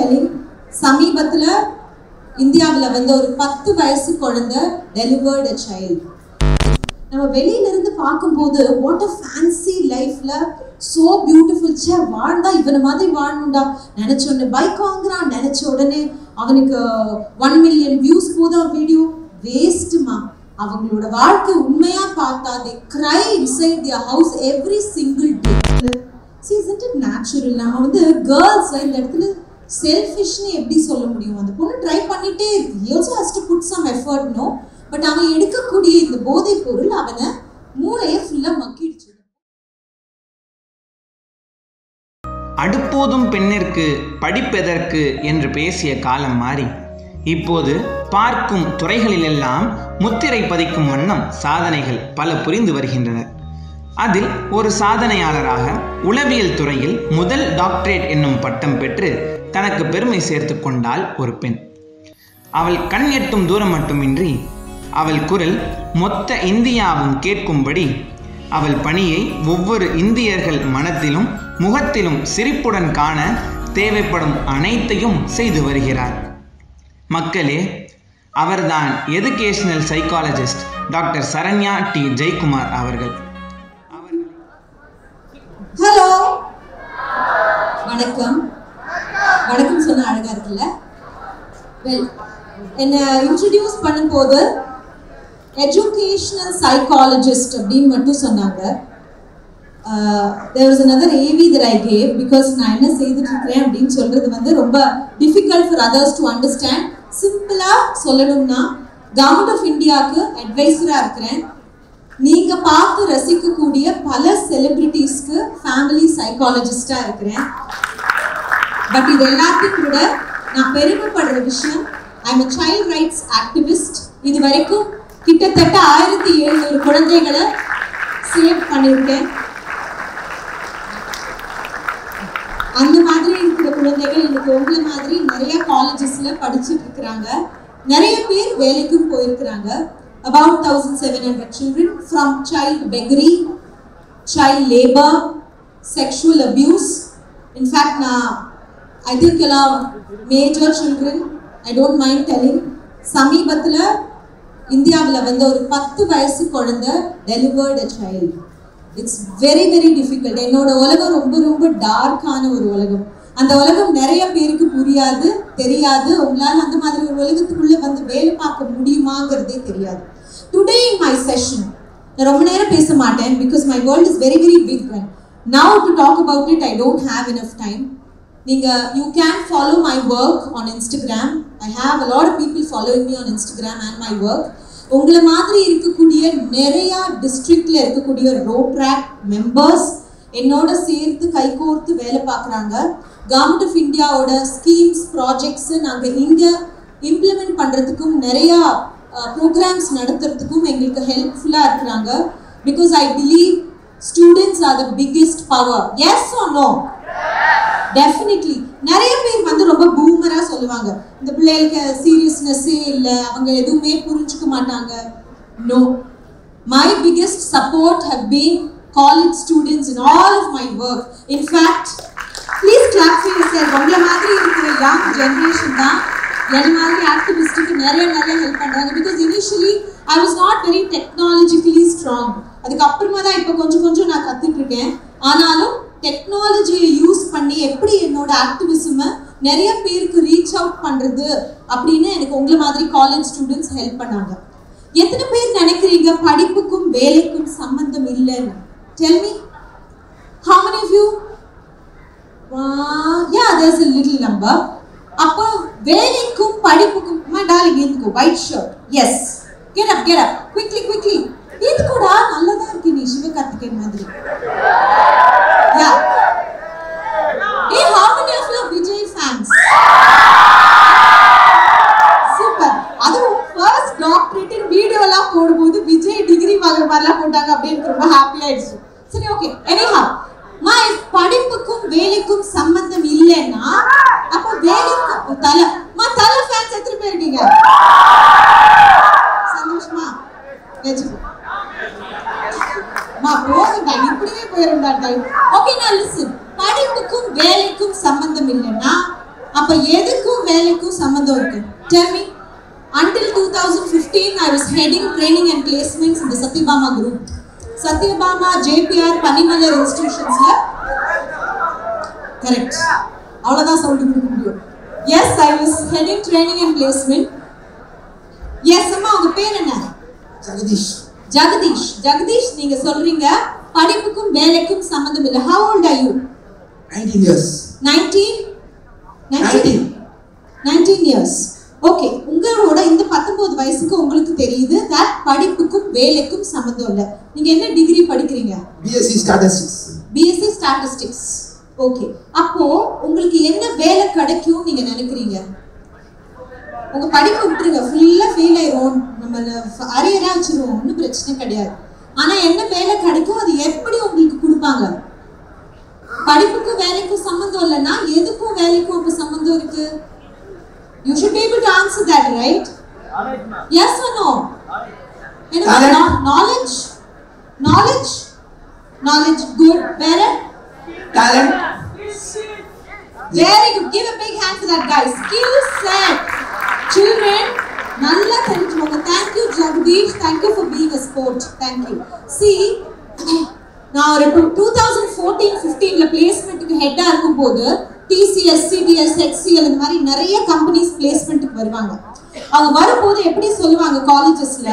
சமீபத்துல இந்தியாவுல வந்து ஒரு பத்து வயசு குழந்தை டெலிவர்ட் அ சைல்டு நம்ம வெளியில இருந்து பார்க்கும்போது வாட் அ ஃபேன்சி லைஃப்ல சோ பியூட்டிஃபுல் சே வாழ்ந்தா இவனை மாதிரி வாழணும்டா நினைச்ச உடனே பைக் வாங்குறான் நினைச்ச உடனே அவனுக்கு ஒன் மில்லியன் வியூஸ் போதும் வீடியோ வேஸ்ட்டுமா அவங்களோட வாழ்க்கை உண்மையா பார்த்தா they cry inside their house every single day see it it natural நம்ம வந்து கேர்ள்ஸ் இந்த இடத்துல செல்ஃபிஷ்னு எப்படி சொல்ல முடியும் அந்த பொண்ணு ட்ரை பண்ணிட்டே இருக்கு he also has to put some effort no but அவன் எடுக்கக்கூடிய இந்த போதைப் பொருள் அவனை மூளையை ஃபுல்லா மக்கிடுச்சு அடுப்போதும் பெண்ணிற்கு படிப்பெதற்கு என்று பேசிய காலம் மாறி இப்போது பார்க்கும் துறைகளிலெல்லாம் முத்திரை பதிக்கும் வண்ணம் சாதனைகள் பல புரிந்து வருகின்றனர் அதில் ஒரு சாதனையாளராக உளவியல் துறையில் முதல் டாக்டரேட் என்னும் பட்டம் பெற்று தனக்கு பெருமை சேர்த்து கொண்டாள் ஒரு பெண் அவள் கண் எட்டும் தூரம் மட்டுமின்றி அவள் குரல் மொத்த இந்தியாவும் கேட்கும்படி அவள் பணியை ஒவ்வொரு இந்தியர்கள் மனத்திலும் முகத்திலும் சிரிப்புடன் காண தேவைப்படும் அனைத்தையும் செய்து வருகிறார் மக்களே அவர்தான் educational psychologist doctor Saranya D Jayakumar அவர்கள் ஹலோ வணக்கம் வணக்கம் சொன்ன அழகா இருக்குல்ல வெல் என்ன இன்ட்ரடியூஸ் பண்ணும்போது எஜுகேஷனல் சைக்காலஜிஸ்ட் அப்படின்னு மட்டும் சொன்னாங்க there was another AV that I gave because நான் என்ன செய்துட்டு இருக்கிறேன் அப்படின்னு சொல்றது வந்து ரொம்ப difficult for others to understand சிம்பிளா சொல்லணும்னா கவர்மெண்ட் ஆஃப் இந்தியாவுக்கு அட்வைசரா இருக்கிறேன் நீங்க பார்த்து ரசிக்கக்கூடிய பல செலிபிரிட்டிஸ்க்கு ஃபேமிலி சைக்காலஜிஸ்டா இருக்கிறேன் பட் இது எல்லாத்தையும் கூட நான் பெருமைப்படுற விஷயம் I'm a child rights activist இது வரைக்கும் கிட்டத்தட்ட ஆயிரத்தி எழுநூறு குழந்தைகளை சேவ் பண்ணியிருக்கேன் அந்த மாதிரி இருக்கிற குழந்தைகள் இன்னைக்கு உங்களை மாதிரி நிறைய காலேஜஸ்ல படிச்சுட்டு இருக்கிறாங்க நிறைய பேர் வேலைக்கும் போயிருக்கிறாங்க about 1700 children from child beggary child labor sexual abuse in fact நான் I think எல்லாம் major children I don't mind telling சமீபத்துல இந்தியாவில் வந்து ஒரு பத்து வயசு குழந்தை delivered a child it's very very difficult என்னோட உலகம் ரொம்ப ரொம்ப டார்க்கான ஒரு உலகம் அந்த உலகம் நிறைய பேருக்கு புரியாது தெரியாது உங்களால் அந்த மாதிரி ஒரு உலகத்துக்குள்ள வந்து வேலை பார்க்க முடியுமாங்கிறதே தெரியாது டுடே இன் மை செஷன் நான் ரொம்ப நேரம் பேச மாட்டேன் because my world is very very big one now to talk about it I don't have enough time நீங்க you can follow my work on Instagram I have a lot of people following me on Instagram and my work உங்களை மாதிரி இருக்கக்கூடிய நிறைய டிஸ்ட்ரிக்ட்ல இருக்கக்கூடிய Rotaract members என்னோட சேர்த்து கைகோர்த்து வேலை பார்க்குறாங்க கவர்மெண்ட் ஆஃப் இந்தியாவோட ஸ்கீம்ஸ் ப்ராஜெக்ட்ஸ் நாங்கள் இங்கே இம்ப்ளிமெண்ட் பண்ணுறதுக்கும் நிறையா ப்ரோக்ராம்ஸ் நடத்துறதுக்கும் எங்களுக்கு ஹெல்ப்ஃபுல்லாக இருக்கிறாங்க because I believe students are the biggest power yes or no definitely நிறைய பேர் வந்து ரொம்ப பூமரா சொல்லுவாங்க இந்த பிள்ளைகளுக்கு சீரியஸ்னஸ்ஸே இல்லை அவங்க எதுவுமே புரிஞ்சுக்க மாட்டாங்க no my biggest support have been college students in all of my work in fact please clap for your உங்களை மாதிரி இருக்கிற யங் ஜென்ரேஷன் தான் என்ன மாதிரி ஆக்டிவிஸ்ட்டுக்கு நிறைய நிறைய ஹெல்ப் பண்ணுறாங்க because initially I was not very technologically strong அதுக்கப்புறமா தான் இப்போ கொஞ்சம் கொஞ்சம் நான் கற்றுட்டு இருக்கேன் ஆனாலும் டெக்னாலஜியை யூஸ் பண்ணி எப்படி என்னோட ஆக்டிவிசமை நிறைய பேருக்கு ரீச் அவுட் பண்ணுறது அப்படின்னு எனக்கு உங்களை மாதிரி காலேஜ் ஸ்டூடெண்ட்ஸ் ஹெல்ப் பண்ணாங்க எத்தனை பேர் நினைக்கிறீங்க படிப்புக்கும் வேலைக்கும் சம்பந்தம் இல்லைன்னு tell me how many of you yeah there's a little number அப்போ வேலைக்கும் படிப்புக்கும் அம்மா டார்லிங் இருந்துக்கோ white shirt yes get up get up quickly quickly இது கூட நல்லதா இருக்கு நீ சிவகார்த்திகேயன் மாதிரி யா ஏ how many of you are Vijay fans super அதுவும் ஃபர்ஸ்ட் டாக்டரேட் வீடியோலாம் போடும்போது விஜய் டிகிரி வாங்குற மாதிரிலாம் போட்டாங்க அப்படின்னு ரொம்ப ஹாப்பி ஆயிடுச்சு சரி ஓகே எனிஹா மா படிப்புக்கும் வேலைக்கும் சம்பந்தம் இல்லைன்னா அப்ப வேலைக்கு தலை மா தலை ஃபேன்ஸ் எத்தனை பேர் இருக்கீங்க சந்தோஷமா வெச்சுக்கோ மா போதுண்டா இப்படியே போயிருந்தா டைம் அப்ப எதுக்கும் வேலைக்கும் சம்மந்தம் இருக்கு tell me until 2015 i was heading training and placements in the satyabama group satyabama jpr panimalar institutionsல கரெக்ட் அவ்வளவுதான் சவுண்ட் கொடுக்க முடியும் yes I was heading training and placement yes அம்மா உங்க பேர் என்ன ஜெகதீஷ் ஜெகதீஷ் ஜெகதீஷ் நீங்க சொல்றீங்க படிப்புக்கும் வேலைக்கும் சம்மந்தம் இல்லை how old are you nineteen years 19 19 19 years okay உங்களோட இந்த 19 வயசுக்கு உங்களுக்கு தெரியுது that படிப்புக்கும் வேலைக்கும் சம்மந்தம் இல்லை நீங்க என்ன டிகிரி படிக்கிறீங்க BSc statistics BSc statistics okay அப்போ உங்களுக்கு என்ன வேலை கிடைக்கும் நீங்க நினைக்கிறீங்க உங்க படிப்பு விட்டுருங்க ஃபுல்லா ஃபெயில் ஆயிரும் நம்ம அரியரா வச்சிருவோம் ஒன்றும் பிரச்சனை கிடையாது ஆனா என்ன வேலை கிடைக்கும் அது எப்படி உங்களுக்கு கொடுப்பாங்க படிப்புக்கும் வேலைக்கும் சம்மந்தம் இல்லைன்னா எதுக்கும் வேலைக்கும் அப்ப சம்மந்தம் இருக்கு you should be able to answer that right yes or no என்ன Talent. Knowledge knowledge knowledge good வேற talent Very good. Give a big hand for that guy. Skill set. Children, நல்லா தெரிஞ்சுக்கோங்க. Thank you, Jagdish. Thank you for being a sport. Thank you. See, நான் ஒரு two thousand fourteen ஃபிஃப்டீன்ல பிளேஸ்மெண்ட்டுக்கு ஹெட்டா இருக்கும்போது TCS CTS HCL இந்த மாதிரி நிறைய கம்பெனிஸ் பிளேஸ்மெண்ட்டுக்கு வருவாங்க அவங்க வரும்போது எப்படி சொல்லுவாங்க காலேஜஸ்ல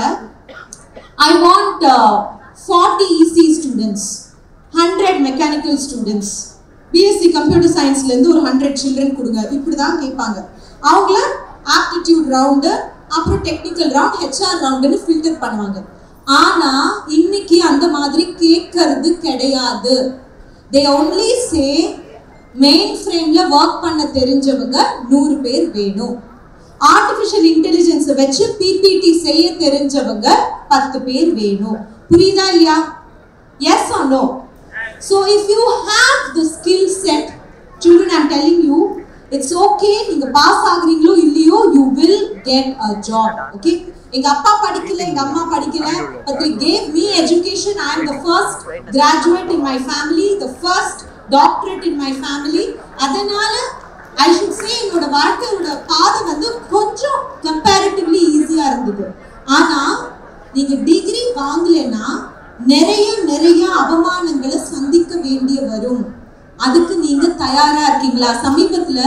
I want uh, 40 EC students, 100 mechanical students. BSc computer சயின்ஸ்ல இருந்து ஒரு ஹண்ட்ரட் சில்ட்ரன் கொடுங்க இப்படிதான் கேட்பாங்க அவங்கள ஆப்டிடியூட் ரவுண்டு அப்புறம் டெக்னிக்கல் ரவுண்ட் ஹெச்ஆர் ரவுண்டுன்னு ஃபில்டர் பண்ணுவாங்க ஆனா இன்னைக்கு அந்த மாதிரி கேட்கறது கிடையாது தே ஒன்லி சே மெயின் ஃப்ரேம்ல ஒர்க் பண்ண தெரிஞ்சவங்க நூறு பேர் வேணும் ஆர்டிஃபிஷியல் இன்டெலிஜென்ஸை வச்சு பிபிடி செய்ய தெரிஞ்சவங்க பத்து பேர் வேணும் புரியுதா இல்லையா yes or no so if you have the skill set children I'm telling you it's okay நீங்க பாஸ் ஆகுறீங்களோ இல்லையோ you will get a job okay எங்க அப்பா படிக்கல எங்க அம்மா படிக்கல but they gave me education i am the first graduate in my family the first doctorate in my family அதனால ஐ ஷுட் சே என்னோட வாழ்க்கையோட பாதை வந்து கொஞ்சம் கம்பேரிட்டிவ்லி ஈஸியா இருந்தது ஆனா நீங்க டிகிரி வாங்கலைன்னா நிறைய நிறைய அவமானங்களை சந்திக்க வேண்டிய வரும் அதுக்கு நீங்க தயாரா இருக்கீங்களா சமீபத்துல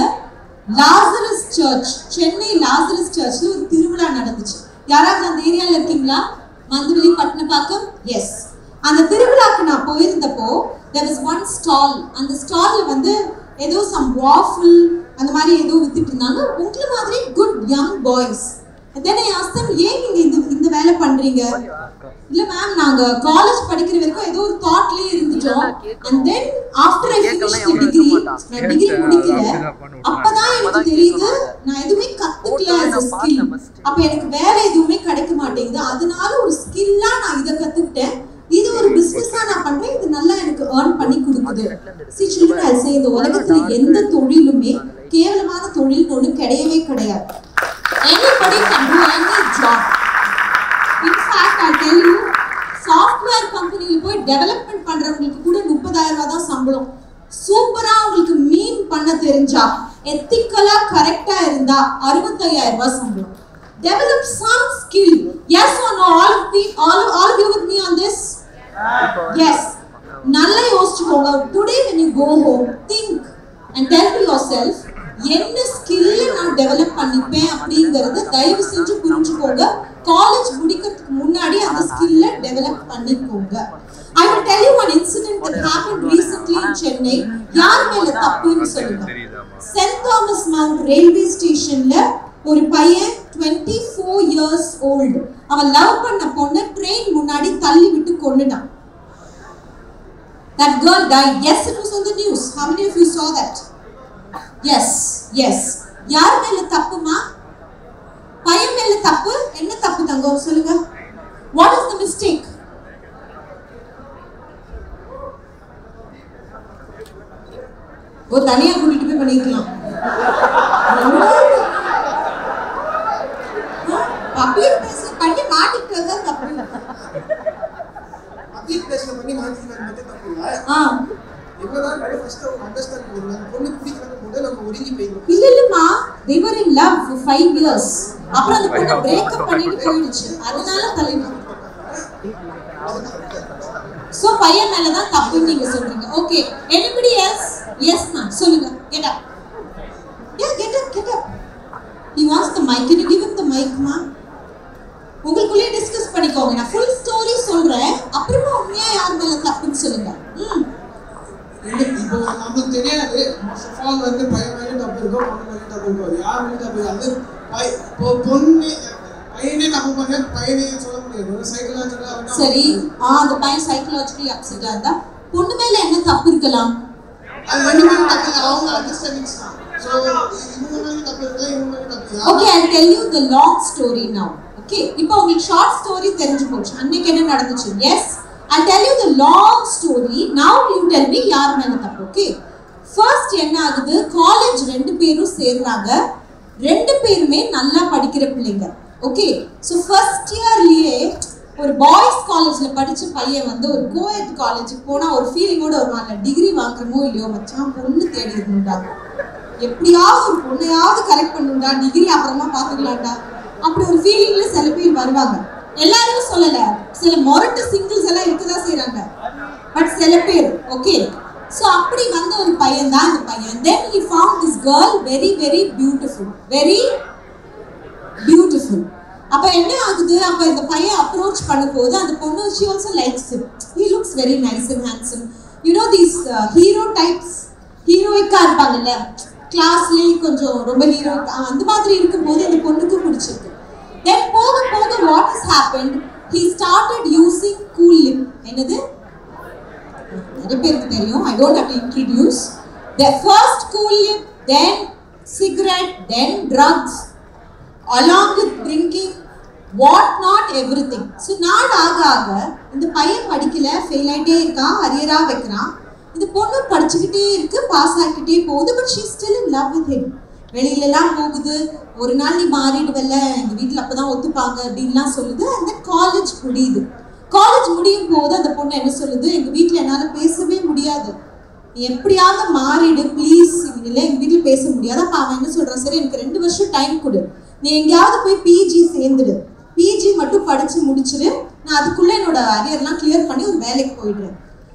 லாசரஸ் சர்ச் சென்னை லாசரஸ் சர்ச்ல ஒரு திருவிழா நடந்துச்சு யாராவது அந்த ஏரியால இருக்கீங்களா மந்துவெளி பட்டினப்பாக்கம் எஸ் அந்த திருவிழாக்கு நான் போயிருந்தப்போ there was one ஸ்டால் அந்த ஸ்டால்ல வந்து ஏதோ சம் வாஃபிள் அந்த மாதிரி ஏதோ வித்துட்டு இருந்தாங்க உங்களை மாதிரி good young boys then I ask them ஏன் நீங்க இந்த இந்த வேலை பண்றீங்க இல்ல மேம் நாங்க காலேஜ் படிக்கிற வரைக்கும் ஏதோ ஒரு தாட்லயே இருந்துட்டோம் and then after I finish the degree நான் டிகிரி முடிக்கல அப்பதான் எனக்கு தெரியுது நான் எதுவுமே கத்துக்கல as a skill அப்ப எனக்கு வேலை எதுவுமே கிடைக்க மாட்டேங்குது அதனால ஒரு ஸ்கில்லா நான் இதை கத்துக்கிட்டேன் இது ஒரு பிசினஸா நான் பண்றேன் இது நல்லா எனக்கு ஏர்ன் பண்ணி கொடுக்குது சி சில்ட்ரன் ஐ சே இந்த உலகத்துல எந்த தொழிலுமே கேவலமான தொழில் ஒண்ணு கிடையவே கிடையாது anybody can do any job in fact i tell you software கம்பெனில போய் டெவலப்மெண்ட் பண்றவங்களுக்கு கூட முப்பதாயிரம் ரூபாய் தான் சம்பளம் சூப்பரா உங்களுக்கு மீன் பண்ண தெரிஞ்சா எத்திக்கலா கரெக்டா இருந்தா அறுபத்தையாயிரம் ரூபாய் சம்பளம் develop some skill yes or no all of me all of, all of you with me on this yes நல்லா யோசிச்சுக்கோங்க today when you go home think and tell to yourself என்ன ஸ்கில் நான் டெவலப் பண்ணிப்பேன் அப்படிங்கறத தயவு செஞ்சு புரிஞ்சுக்கோங்க college முடிக்கிறதுக்கு முன்னாடி அந்த ஸ்கில்ல டெவலப் பண்ணிக்கோங்க ஐ will tell you one incident that happened recently in Chennai யார் மேல தப்புன்னு சொல்லுங்க சென்ட் தாமஸ் மவுண்ட் ரயில்வே ஸ்டேஷன்ல ஒரு பையன் 24 ஃபோர் இயர்ஸ் ஓல்டு அவன் லவ் பண்ண பொண்ணை ட்ரெயின் முன்னாடி தள்ளி விட்டு கொன்னுட்டான் That girl died. Yes, it was on the news. How many of you saw that? Yes, yes. யார் மேல தப்புமா பையன் மேல தப்பு என்ன தப்பு தங்கம் சொல்லுங்க what is the mistake oh தனியா கூட்டிட்டு போய் பண்ணிருக்கலாம் பப்ளிக் பிளேஸ்ல பண்ணி மாட்டிக்கிட்டு தான் தப்பு பப்ளிக் பிளேஸ்ல பண்ணி மாத்திக்கிறது மட்டும் தப்பு இல்ல ஆ என்னதான் ஃபர்ஸ்ட் அவங்க அண்டர்ஸ்டாண்ட் பண்ணுவாங்க பொண்ணு பிடிக்கிறது போது நம்ம ஒதுங்கி இல்ல இல்லம்மா they were in love for five years அப்புறம் அந்த பொண்ணு பிரேக்கப் பண்ணிட்டு போயிடுச்சு அதனால தள்ளி சோ பையன் மேல தான் தப்புன்னு நீங்க சொல்றீங்க okay anybody else yes ma'am சொல்லுங்க get up yeah get up get up he wants the mic can you give him the mic ma உங்களுக்குள்ளே டிஸ்கஸ் பண்ணிக்கோங்க நான் ஃபுல் ஸ்டோரி சொல்றேன் அப்புறமா உண்மையா யார் மேல தப்புன்னு சொல்லுங்க ம் ரெண்டு இப்போ நம்மளுக்கு தெரியாது ஃபர்ஸ்ட் ஆஃப் ஆல் வந்து பையன் மேலே தப்பு இருக்கும் பொண்ணு மேலே தப்பு இருக்கும் யார் மேலே தப்பு இருக்கு? அது பை- இப்போ பொண்ணு பையனே தப்பு பண்ண பையனே சொல்ல முடியாது ஒரு சைக்கலாஜிக்கலா சரி ஆ அந்த பையன் சைக்கலாஜிக்கலி அப்செட்டா இருந்தா பொண்ணு மேல என்ன தப்பு இருக்கலாம் அது ரெண்டு பேரும் தப்பு இல்லை. அவங்க அண்டர்ஸ்டாண்டிங்ஸ் தான் ஸோ இவங்க மேலே தப்பு இருக்கா இவங்க மேலே தப்பு இல்லை. Okay I tell you the long story now okay இப்போ உங்களுக்கு ஷார்ட் ஸ்டோரி தெரிஞ்சு போச்சு அன்னைக்கு என்ன நடந்துச்சு yes I tell you the long story now you tell me யார் மேல தப்பு ஓகே ஃபர்ஸ்ட் என்ன ஆகுது காலேஜ் ரெண்டு பேரும் சேர்றாங்க ரெண்டு பேருமே நல்லா படிக்கிற பிள்ளைங்க ஓகே ஸோ ஃபர்ஸ்ட் இயர்லயே ஒரு பாய்ஸ் காலேஜ்ல படிச்ச பையன் வந்து ஒரு கோஎட் காலேஜுக்கு போனா ஒரு ஃபீலிங்கோட வருவாங்க டிகிரி வாங்குறமோ இல்லையோ மச்சான் பொண்ணு தேடி இருக்கணும்டா எப்படியாவது ஒரு பொண்ணையாவது கரெக்ட் பண்ணுடா டிகிரி அப்புறமா பார்த்துக்கலாம்டா அப்படி ஒரு ஃபீலிங்ல சில பேர் வருவாங்க எல்லாரும் சொல்லல சில மொரட்டு சிங்கிள்ஸ் எல்லாம் இருக்கதான் செய்றாங்க பட் சில பேர் ஓகே ஸோ அப்படி வந்த ஒரு பையன் தான் இந்த பையன் then he found this girl very very beautiful very beautiful அப்ப என்ன ஆகுது அப்ப இந்த பையன் அப்ரோச் பண்ணும்போது அந்த பொண்ணு she also likes him he looks very nice and handsome you know these uh, hero types ஹீரோயிக்கா இருப்பாங்கல்ல கிளாஸ்லயே கொஞ்சம் ரொம்ப ஹீரோ அந்த மாதிரி இருக்கும்போது இந்த பொண்ணுக்கு பிடிச்சிருக்கு தென் போக போக what is happened he started using cool lip என்னது நிறைய பேருக்கு தெரியும் I don't how to introduce the first cool lip then cigarette then drugs along with drinking what not everything so நாள் ஆக ஆக இந்த பையன் படிக்கல ஃபெயில் ஆகிட்டே இருக்கான் அரியராக வைக்கிறான் இந்த பொண்ணு படிச்சுக்கிட்டே இருக்கு பாஸ் ஆகிக்கிட்டே போகுது but she still in love with him வெளியிலலாம் போகுது ஒரு நாள் நீ மாறிடுவல்ல எங்கள் வீட்டில் அப்போ தான் ஒத்துப்பாங்க அப்படின்லாம் சொல்லுது அந்த காலேஜ் முடியுது காலேஜ் முடியும் போது அந்த பொண்ணு என்ன சொல்லுது எங்கள் வீட்டில் என்னால் பேசவே முடியாது நீ எப்படியாவது மாறிடு ப்ளீஸ் இல்லை எங்கள் வீட்டில் பேச முடியாது அப்போ அவன் என்ன சொல்கிறான் சரி எனக்கு ரெண்டு வருஷம் டைம் கொடு நீ எங்கேயாவது போய் பிஜி சேர்ந்துடு பிஜி மட்டும் படித்து முடிச்சிடு நான் அதுக்குள்ளே என்னோட அரியர்லாம் கிளியர் பண்ணி ஒரு வேலைக்கு போயிடுறேன்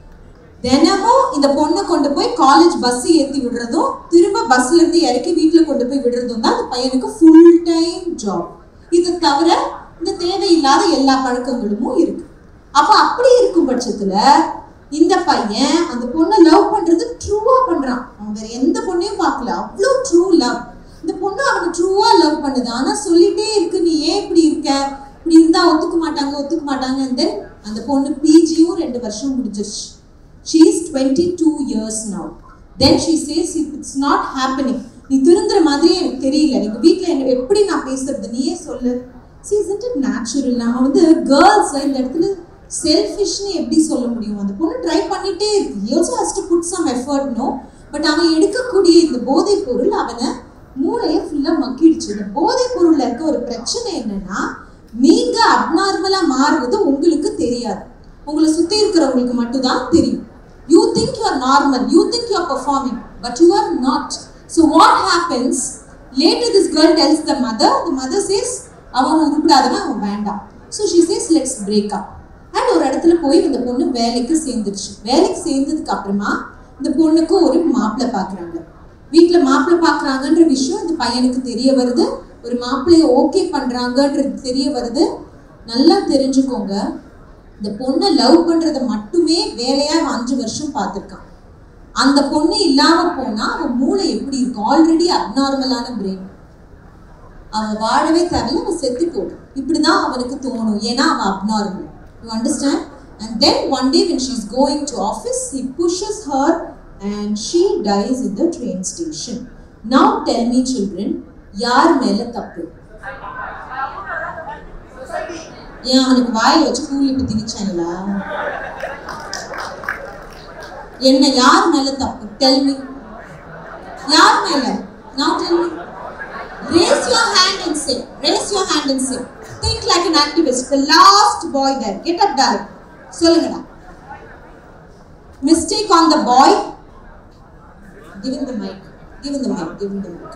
தினமும் இந்த பொண்ணை கொண்டு போய் காலேஜ் பஸ் ஏற்றி விடுறதும் திரும்ப பஸ்ல இருந்து இறக்கி வீட்டில் கொண்டு போய் விடுறதும் தான் அந்த பையனுக்கு ஃபுல் டைம் ஜாப் இது தவிர இந்த தேவையில்லாத எல்லா பழக்கங்களும் இருக்கு அப்ப அப்படி இருக்கும் பட்சத்துல இந்த பையன் அந்த பொண்ணை லவ் பண்றது ட்ரூவா பண்றான் அவன் வேற எந்த பொண்ணையும் பார்க்கல அவ்வளோ ட்ரூ லவ் இந்த பொண்ணு அவனை ட்ரூவா லவ் பண்ணுது ஆனா சொல்லிட்டே இருக்கு நீ ஏன் இப்படி இருக்க இப்படி இருந்தா ஒத்துக்க மாட்டாங்க ஒத்துக்க மாட்டாங்க தென் அந்த பொண்ணு பிஜியும் ரெண்டு வருஷம் முடிஞ்சிருச்சு she is 22 years now then she says it's not happening நீ திருந்துற மாதிரியே எனக்கு தெரியல எங்க வீட்ல என்ன எப்படி நான் பேசுறது நீயே சொல்லு see isn't it natural நம்ம வந்து கேர்ள்ஸ் இந்த இடத்துல செல்ஃபிஷ்னு எப்படி சொல்ல முடியும் அந்த பொண்ணு ட்ரை பண்ணிட்டே இருக்கு he also has to put some effort no but அவன் எடுக்கக்கூடிய இந்த போதைப் பொருள் அவனை மூளையை ஃபுல்லா மக்கிடுச்சு இந்த போதைப் பொருள்ல இருக்க ஒரு பிரச்சனை என்னன்னா நீங்க அப்நார்மலா மாறுறது உங்களுக்கு தெரியாது உங்களை சுத்தி இருக்கிறவங்களுக்கு மட்டும்தான் தெரியும் you think you are normal you think you are performing but you are not so what happens later this girl tells the mother the mother says அவன் உருப்படாதவன் அவன் வேண்டாம் so she says let's break up and ஒரு இடத்துல போய் இந்த பொண்ணு வேலைக்கு சேர்ந்துருச்சு வேலைக்கு சேர்ந்ததுக்கு அப்புறமா இந்த பொண்ணுக்கு ஒரு மாப்பிள்ளை பார்க்குறாங்க வீட்டில் மாப்பிள்ளை பார்க்குறாங்கன்ற விஷயம் இந்த பையனுக்கு தெரிய வருது ஒரு மாப்பிள்ளைய ஓகே பண்ணுறாங்கன்றது தெரிய வருது நல்லா தெரிஞ்சுக்கோங்க இந்த பொண்ணை லவ் பண்றத மட்டுமே வேலையா அவன் அஞ்சு வருஷம் பார்த்துருக்கான் அந்த பொண்ணு இல்லாம போனா அவன் மூளை எப்படி இருக்கும் ஆல்ரெடி அப்நார்மலான பிரெயின் அவன் வாழவே தேவையில்ல அவன் செத்து போடும் இப்படிதான் அவனுக்கு தோணும் ஏன்னா அவன் abnormal you understand and then one day when she is going to office he pushes her and she dies in the train station now tell me children யார் மேல தப்பு ஏன் அவனுக்கு வாயில வச்சு கூலி இப்ப திணிச்சாங்களா என்ன யார் மேல தப்பு டெல் மீ யார் மேல now tell me raise your hand and say raise your hand and say think like an activist the last boy there get up darling சொல்லுங்கடா mistake on the boy give him the mic Give him the mic. Give him the mic.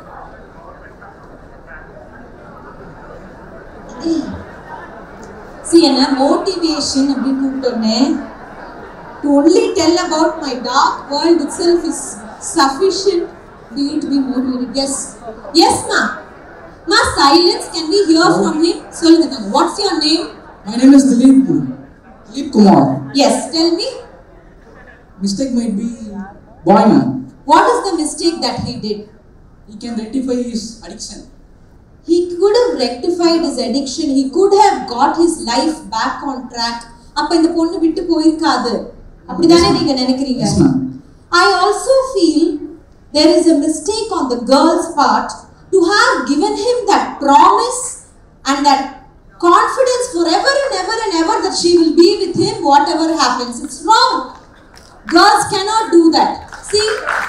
See, என்ன motivation அப்படின்னு கூப்பிட்டோன்னே to only tell about my dark world itself is sufficient for you to be motivated. Yes. Yes, ma. Ma, silence. Can we hear from him? சொல்லுங்க நாங்க. What's your name? My name is Dilip. Dilip Kumar. Yes. Tell me. Mistake might be boy man. What is the mistake that he did? He can rectify his addiction. He could have rectified his addiction. He could have got his life back on track. அப்ப இந்த பொண்ணு விட்டு போயிருக்காது அப்படிதானே நீங்க நினைக்கிறீங்க Yes, ma'am. I also feel there is a mistake on the girl's part to have given him that promise and that confidence forever and ever and ever that she will be with him whatever happens. It's wrong. Girls cannot do that. See,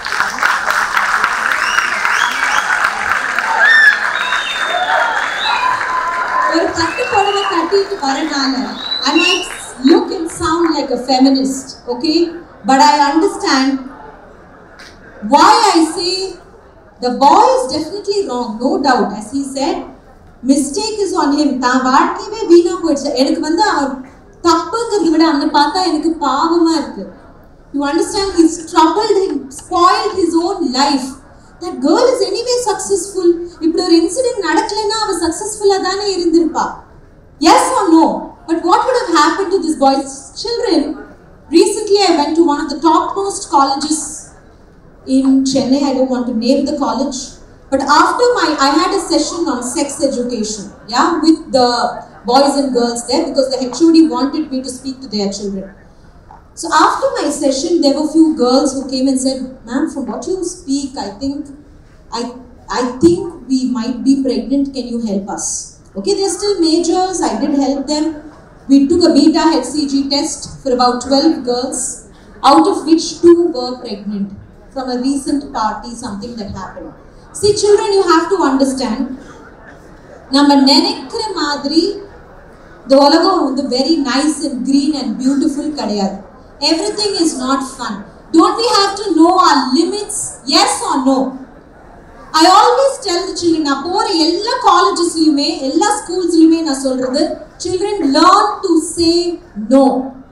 ஒரு பட்டு புடவை கட்டிட்டு வரனால I might look and sound like a feminist, okay? But I understand why I say the boy is definitely wrong, no doubt. As he said, mistake is on him. தான் வாழ்க்கையவே வீணா போயிடுச்சு எனக்கு வந்து அவன் தப்புங்கிறத விட அவனை பார்த்தா எனக்கு பாவமா இருக்கு you understand his troubled him spoiled his own life that girl is anyway successful இப்படி ஒரு இன்சிடென்ட் நடக்கலைன்னா அவ சக்சஸ்ஃபுல்லா தானே இருந்திருப்பா yes or no but what would have happened to this boy's children recently i went to one of the topmost colleges in Chennai. I don't want to name the college. But after my, I had a session on sex education, yeah, with the boys and girls there because the HOD wanted me to speak to their children. So after my session, there were few girls who came and said, "Ma'am, from what you speak, I think, I, I think we might be pregnant. Can you help us?" Okay, they're still majors. I did help them. We took a beta HCG test for about 12 girls, out of which two were pregnant from a recent party, something that happened. See, children, you have to understand. நம்ம நினைக்கிற மாதிரி இந்த உலகம் வந்து very nice and green and beautiful கிடையாது everything is not fun don't we have to know our limits yes or no I always tell the children நான் போகிற எல்லா காலேஜஸ்லையுமே எல்லா ஸ்கூல்ஸ்லையுமே நான் சொல்றது children learn to say no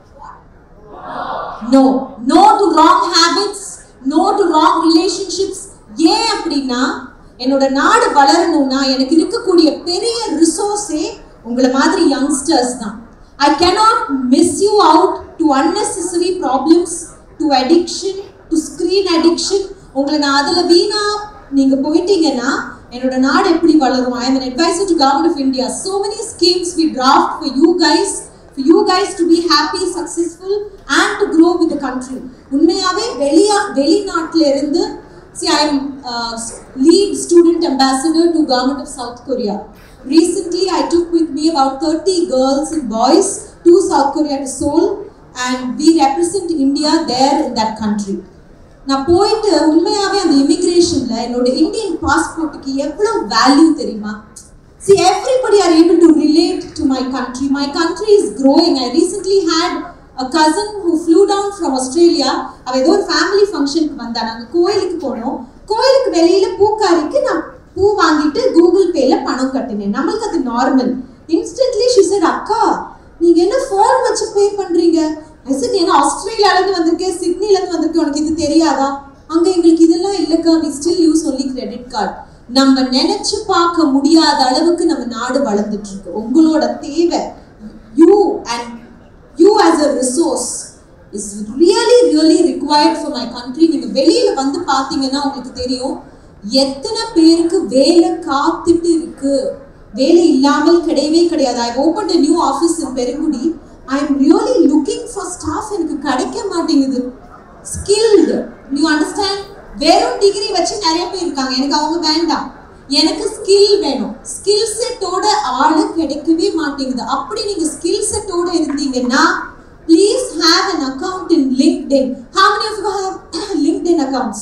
no no to wrong habits no to wrong relationships ஏன் அப்படின்னா என்னோட நாடு வளரணும்னா எனக்கு இருக்கக்கூடிய பெரிய ரிசோர்ஸே உங்களை மாதிரி யங்ஸ்டர்ஸ் தான் I cannot miss you out to unnecessary problems to addiction to screen addiction உங்களை நான் அதில் வீணா நீங்க போயிட்டீங்கன்னா என்னோட நாடு எப்படி வளரும் I am an advisor to government of India so many schemes we draft for you guys for you guys to be happy successful and to grow with the country உண்மையாவே வெளியா வெளிநாட்டுல இருந்து see i am uh, lead student ambassador to government of south korea recently i took with me about 30 girls and boys to south korea to seoul and we represent india there in that country நான் போயிட்டு உண்மையாவே அந்த இமிகிரேஷன்ல என்னோட Indian பாஸ்போர்ட்டுக்கு எவ்வளவு value தெரியுமா See, everybody are able to relate to my country. My country is growing. I recently had a cousin who flew down from Australia. அவ ஏதோ ஒரு ஃபேமிலி ஃபங்க்ஷனுக்கு வந்தா நாங்க கோயிலுக்கு போனோம் கோயிலுக்கு வெளியில பூக்காரிக்கு நான் பூ வாங்கிட்டு கூகுள் பேல பணம் கட்டினேன் நம்மளுக்கு அது நார்மல் இன்ஸ்டன்ட்லி ஷி said அக்கா நீங்க என்ன ஃபோன் வச்சு பே பண்றீங்க I said ஏன்னா ஆஸ்திரேலியால இருந்து வந்திருக்கேன் சிட்னில இருந்து வந்திருக்கேன் உனக்கு இது தெரியாதா அங்க எங்களுக்கு இதெல்லாம் இல்லக்கா we still use only credit card நம்ம நினைச்சு பார்க்க முடியாத அளவுக்கு நம்ம நாடு வளர்ந்துட்டு இருக்கு உங்களோட தேவை you and you as a resource is really really required for my country நீங்க வெளியில வந்து பார்த்தீங்கன்னா உங்களுக்கு தெரியும் எத்தனை பேருக்கு வேலை காத்துட்டு இருக்கு வேலை இல்லாமல் கிடையவே கிடையாது I open new office in Perungudi I am really looking for staff எனக்கு கிடைக்க மாட்டேங்குது ஸ்கில்டு யூ அண்டர்ஸ்டாண்ட் வெறும் டிகிரி வச்சு நிறைய பேர் இருக்காங்க எனக்கு அவங்க வேண்டாம் எனக்கு ஸ்கில் வேணும் ஸ்கில் செட்டோட ஆளு கிடைக்கவே மாட்டேங்குது அப்படி நீங்க ஸ்கில் செட்டோட இருந்தீங்கன்னா please have an account in LinkedIn how many of you have LinkedIn accounts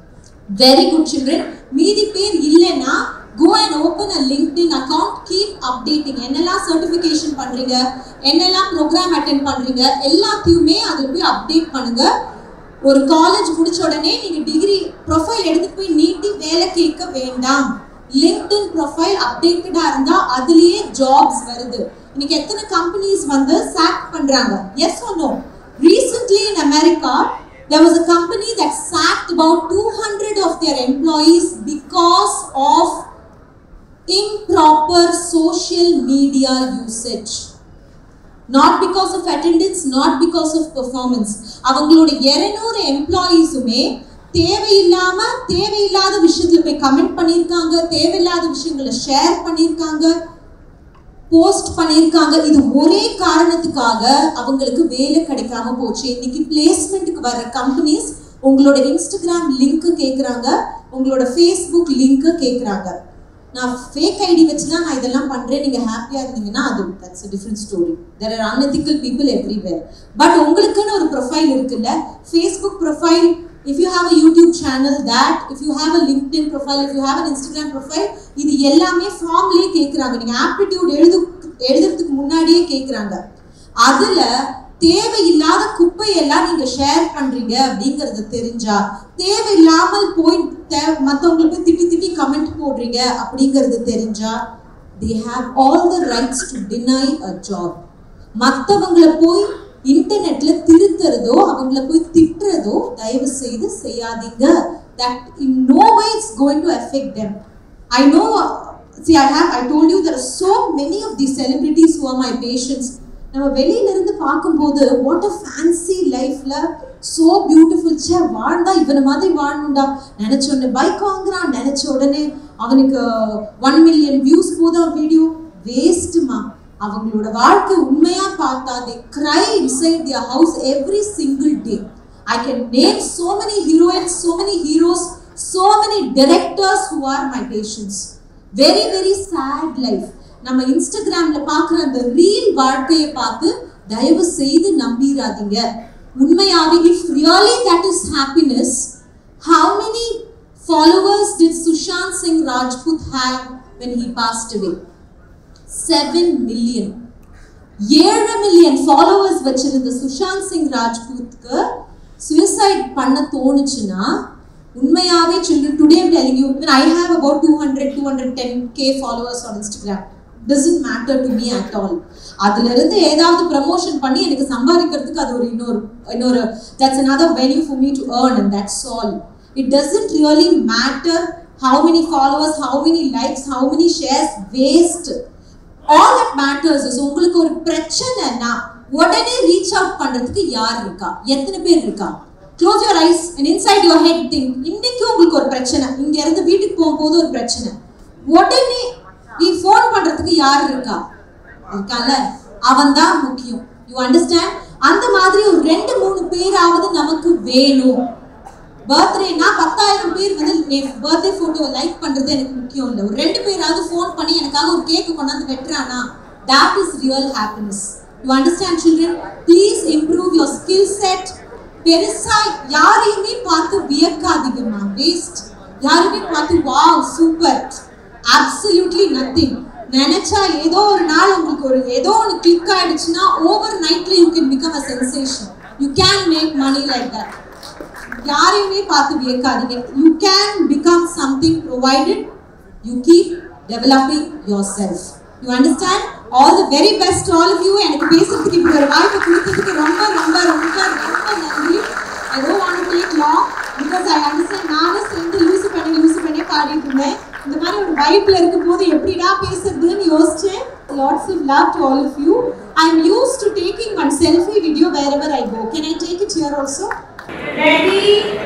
very good children மீதி பேர் இல்லைன்னா go and open a LinkedIn account keep updating என்னெல்லாம் சர்டிஃபிகேஷன் பண்றீங்க என்னெல்லாம் ப்ரோக்ராம் அட்டென்ட் பண்றீங்க எல்லாத்தையுமே அதில் போய் அப்டேட் பண்ணுங்க ஒரு காலேஜ் முடிச்ச உடனே நீங்க டிகிரி ப்ரொஃபைல் எடுத்துட்டு போய் நீட்டி வேலை கேட்க வேண்டாம் லிங்க்டின் ப்ரொஃபைல் அப்டேட்டடா இருந்தா அதுலயே ஜாப்ஸ் வருது இன்னைக்கு எத்தனை கம்பெனிஸ் வந்து சாக் பண்றாங்க yes or no recently in america there was a company that sacked about 200 of their employees because of improper social media usage not because of attendance not because of performance அவங்களோட இருநூறு எம்ப்ளாயீஸுமே தேவையில்லாம தேவையில்லாத விஷயத்துல போய் comment பண்ணியிருக்காங்க தேவையில்லாத விஷயங்களை share பண்ணியிருக்காங்க போஸ்ட் பண்ணியிருக்காங்க இது ஒரே காரணத்துக்காக அவங்களுக்கு வேலை கிடைக்காம போச்சு இன்னைக்கு பிளேஸ்மெண்ட்டுக்கு வர கம்பெனிஸ் உங்களோட இன்ஸ்டாகிராம் லிங்க் கேட்குறாங்க உங்களோட ஃபேஸ்புக் லிங்க் கேட்குறாங்க நான் ஃபேக் ஐடி வச்சு தான் நான் இதெல்லாம் பண்றேன் நீங்க ஹாப்பியா இருந்தீங்கன்னா அது that's different story there are unethical people everywhere but உங்களுக்குன்னு ஒரு ப்ரொஃபைல் இருக்குல்ல Facebook profile if you have a YouTube channel that if you have a LinkedIn profile if you have an Instagram profile இது எல்லாமே ஃபார்ம்லேயே கேட்குறாங்க நீங்க aptitude எழுது எழுதுறதுக்கு முன்னாடியே கேட்குறாங்க அதுல தேவையில்லாத குப்பையெல்லாம் நீங்க ஷேர் பண்றீங்க அப்படிங்கறது தெரிஞ்சா தேவையில்லாமல் போய் தே- மத்தவங்களை போய் திட்டி திட்டி கமெண்ட் போடுறீங்க அப்படிங்கறது தெரிஞ்சா they have all the rights to deny a job மத்தவங்கள போய் இன்டர்நெட்ல திருத்துறதோ அவங்கள போய் திட்டுறதோ தயவு செய்து செய்யாதீங்க that in no way it's going to affect them I know, see, I have, I told you there are so many of these celebrities who are my patients. நம்ம வெளியில இருந்து பார்க்கும்போது வாட் அ ஃபேன்சி லைஃப்ல so beautiful சே வாழ்ந்தா இவனை மாதிரி வாழணும்டா நினைச்ச உடனே பைக் வாங்குறான் நினைச்ச உடனே அவனுக்கு ஒன் மில்லியன் வியூஸ் போதும் வீடியோ வேஸ்ட்டுமா அவங்களோட வாழ்க்கை உண்மையா பார்த்தா they cry inside their house every single day I can name so many heroines, so many heroes, so many directors who are my patients. Very, very sad life. நம்ம இன்ஸ்டாகிராம்ல பார்க்குற அந்த ரீல் வாழ்க்கையை பார்த்து தயவு செய்து நம்பிராதீங்க உண்மையாவே if really that is happiness how many followers did Sushant Singh Rajput have when he passed away? Seven million ஏழு மில்லியன் ஃபாலோவர்ஸ் வச்சிருந்த சுஷாந்த் சிங் ராஜ்பூத்க்கு சுயசைட் பண்ண தோணுச்சுன்னா உண்மையாவே children today telling you I have about two hundred two hundred ten K followers on Instagram doesn't matter to me at all அதுல இருந்து ஏதாவது promotion பண்ணி எனக்கு சம்பாதிக்கிறதுக்கு அது ஒரு இன்னொரு இன்னொரு that's another venue for me to earn and that's all it doesn't really matter how many followers how many likes how many shares waste all that matters is உங்களுக்கு ஒரு பிரச்சனைனா உடனே ரீச் அவுட் பண்றதுக்கு யார் இருக்கா எத்தனை பேர் இருக்கா close your eyes and inside your head think இன்னைக்கு உங்களுக்கு ஒரு பிரச்சனை இங்க இருந்து வீட்டுக்கு போகும்போது ஒரு பிரச்சனை உடனே நீ ஃபோன் பண்றதுக்கு யார் இருக்கா இருக்கான்ல அவன் தான் முக்கியம் யூ அண்டர்ஸ்டாண்ட் அந்த மாதிரி ஒரு ரெண்டு மூணு பேராவது நமக்கு வேணும் பர்த்டேனா பத்தாயிரம் பேர் வந்து என் பர்த்டே போட்டோவை லைக் பண்றது எனக்கு முக்கியம் இல்லை ஒரு ரெண்டு பேராவது ஃபோன் பண்ணி எனக்காக ஒரு கேக் கொண்டாந்து வெட்டுறானா that is real happiness you understand children please improve your skill set பெருசா யாரையுமே பார்த்து வியக்காதீங்கம்மா வேஸ்ட் யாருமே பார்த்து வாவ் சூப்பர் அப்சல்யூட்லி நத்திங் நினைச்சா ஏதோ ஒரு நாள் உங்களுக்கு ஒரு ஏதோ ஒன்று கிளிக் ஆயிடுச்சுன்னா ஓவர் நைட்ல you can become a sensation you can make money like that யாரையுமே பார்த்து வியக்காதீங்க you can become something provided you keep developing yourself you understand all the very best all of you எனக்கு பேசுறதுக்கு இப்படி ஒரு வாய்ப்பு கொடுத்ததுக்கு ரொம்ப ரொம்ப ரொம்ப ரொம்ப நன்றி I don't want to take long because I understand நானும் சேர்ந்து யூஸ் பண்ணி யூஸ் பண்ணி பாடிட்டு இருந்தேன் இந்த மாதிரி ஒரு வைப்ல இருக்கும்போது எப்படிடா பேசுறதுன்னு யோசிச்சேன் lots of love to all of you I am use to taking one selfie video wherever I go can I take it here also Ready?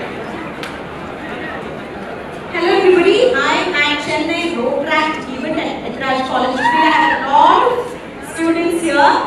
Hello everybody, I am Chennai Road Track Event at Etraj College. We have a lot of students here.